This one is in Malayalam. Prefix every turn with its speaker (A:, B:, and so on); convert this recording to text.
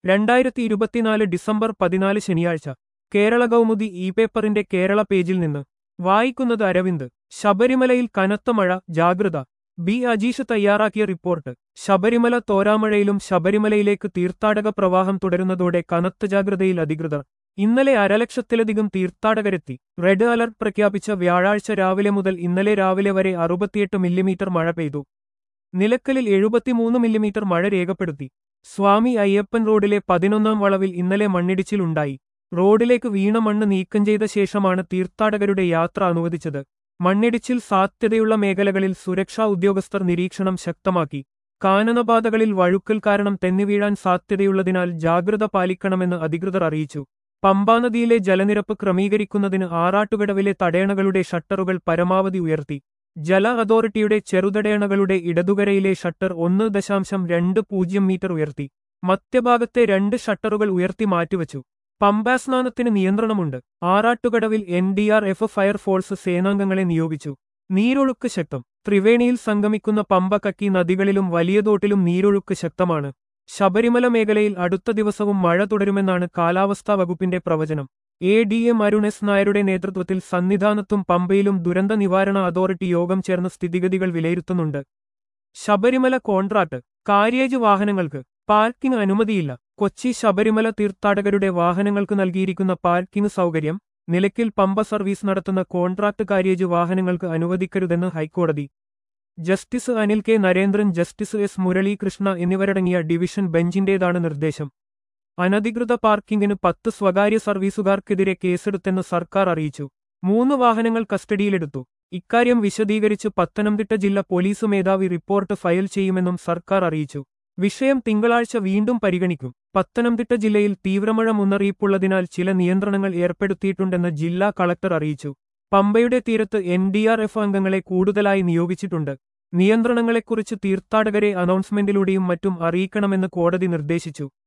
A: രണ്ടായിരത്തി ഇരുപത്തിനാല് ഡിസംബർ പതിനാല് ശനിയാഴ്ച കേരള കൗമുദി ഇ പേപ്പറിന്റെ കേരള പേജിൽ നിന്ന് വായിക്കുന്നത് അരവിന്ദ് ശബരിമലയിൽ കനത്ത മഴ ജാഗ്രത ബി അജീഷ് തയ്യാറാക്കിയ റിപ്പോർട്ട് ശബരിമല തോരാമഴയിലും ശബരിമലയിലേക്ക് തീർത്ഥാടക പ്രവാഹം തുടരുന്നതോടെ കനത്ത ജാഗ്രതയിൽ അധികൃതർ ഇന്നലെ അരലക്ഷത്തിലധികം തീർത്ഥാടകരെത്തി റെഡ് അലർട്ട് പ്രഖ്യാപിച്ച വ്യാഴാഴ്ച രാവിലെ മുതൽ ഇന്നലെ രാവിലെ വരെ അറുപത്തിയെട്ട് മില്ലിമീറ്റർ മഴ പെയ്തു നിലക്കലിൽ എഴുപത്തിമൂന്ന് മില്ലിമീറ്റർ മഴ രേഖപ്പെടുത്തി സ്വാമി അയ്യപ്പൻ റോഡിലെ പതിനൊന്നാം വളവിൽ ഇന്നലെ മണ്ണിടിച്ചിലുണ്ടായി റോഡിലേക്ക് വീണ മണ്ണ് നീക്കം ചെയ്ത ശേഷമാണ് തീർത്ഥാടകരുടെ യാത്ര അനുവദിച്ചത് മണ്ണിടിച്ചിൽ സാധ്യതയുള്ള മേഖലകളിൽ സുരക്ഷാ ഉദ്യോഗസ്ഥർ നിരീക്ഷണം ശക്തമാക്കി കാനനപാതകളിൽ വഴുക്കൽ കാരണം തെന്നിവീഴാൻ സാധ്യതയുള്ളതിനാൽ ജാഗ്രത പാലിക്കണമെന്ന് അധികൃതർ അറിയിച്ചു പമ്പാനദിയിലെ ജലനിരപ്പ് ക്രമീകരിക്കുന്നതിന് ആറാട്ടുകടവിലെ തടയണകളുടെ ഷട്ടറുകൾ പരമാവധി ഉയർത്തി ജല അതോറിറ്റിയുടെ ചെറുതടയണകളുടെ ഇടതുകരയിലെ ഷട്ടർ ഒന്ന് ദശാംശം രണ്ട് പൂജ്യം മീറ്റർ ഉയർത്തി മധ്യഭാഗത്തെ രണ്ട് ഷട്ടറുകൾ ഉയർത്തി മാറ്റിവച്ചു പമ്പാസ്നാനത്തിന് നിയന്ത്രണമുണ്ട് ആറാട്ടുകടവിൽ N D R F fire force സേനാംഗങ്ങളെ നിയോഗിച്ചു നീരൊഴുക്ക് ശക്തം ത്രിവേണിയിൽ സംഗമിക്കുന്ന പമ്പ കക്കി നദികളിലും വലിയ തോട്ടിലും നീരൊഴുക്ക് ശക്തമാണ് ശബരിമല മേഖലയിൽ അടുത്ത ദിവസവും മഴ തുടരുമെന്നാണ് കാലാവസ്ഥാ വകുപ്പിന്റെ പ്രവചനം A D M Arun S നായരുടെ നേതൃത്വത്തിൽ സന്നിധാനത്തും പമ്പയിലും ദുരന്ത നിവാരണ അതോറിറ്റി യോഗം ചേർന്ന് സ്ഥിതിഗതികൾ വിലയിരുത്തുന്നുണ്ട് ശബരിമല കോൺട്രാക്ട് കാര്യേജ് വാഹനങ്ങൾക്ക് പാർക്കിംഗ് അനുമതിയില്ല കൊച്ചി ശബരിമല തീർത്ഥാടകരുടെ വാഹനങ്ങൾക്ക് നൽകിയിരിക്കുന്ന പാർക്കിംഗ് സൗകര്യം നിലയ്ക്കൽ പമ്പ സർവീസ് നടത്തുന്ന കോൺട്രാക്ട് കാര്യേജ് വാഹനങ്ങൾക്ക് അനുവദിക്കരുതെന്ന് ഹൈക്കോടതി justice Anil K Narendran justice S Muralikrishna എന്നിവരടങ്ങിയ ഡിവിഷൻ ബെഞ്ചിന്റേതാണ് നിർദ്ദേശം അനധികൃത പാർക്കിംഗിന് പത്ത് സ്വകാര്യ സർവീസുകാർക്കെതിരെ കേസെടുത്തെന്ന് സർക്കാർ അറിയിച്ചു മൂന്ന് വാഹനങ്ങൾ കസ്റ്റഡിയിലെടുത്തു ഇക്കാര്യം വിശദീകരിച്ച് പത്തനംതിട്ട ജില്ലാ പോലീസ് മേധാവി റിപ്പോർട്ട് ഫയൽ ചെയ്യുമെന്നും സർക്കാർ അറിയിച്ചു വിഷയം തിങ്കളാഴ്ച വീണ്ടും പരിഗണിക്കും പത്തനംതിട്ട ജില്ലയിൽ തീവ്രമഴ മുന്നറിയിപ്പുള്ളതിനാൽ ചില നിയന്ത്രണങ്ങൾ ഏർപ്പെടുത്തിയിട്ടുണ്ടെന്ന് ജില്ലാ കളക്ടർ അറിയിച്ചു പമ്പയുടെ തീരത്ത് എൻ ഡി ആർ എഫ് അംഗങ്ങളെ കൂടുതലായി നിയോഗിച്ചിട്ടുണ്ട് നിയന്ത്രണങ്ങളെക്കുറിച്ച് തീർത്ഥാടകരെ അനൗൺസ്മെന്റിലൂടെയും മറ്റും അറിയിക്കണമെന്ന് കോടതി നിർദ്ദേശിച്ചു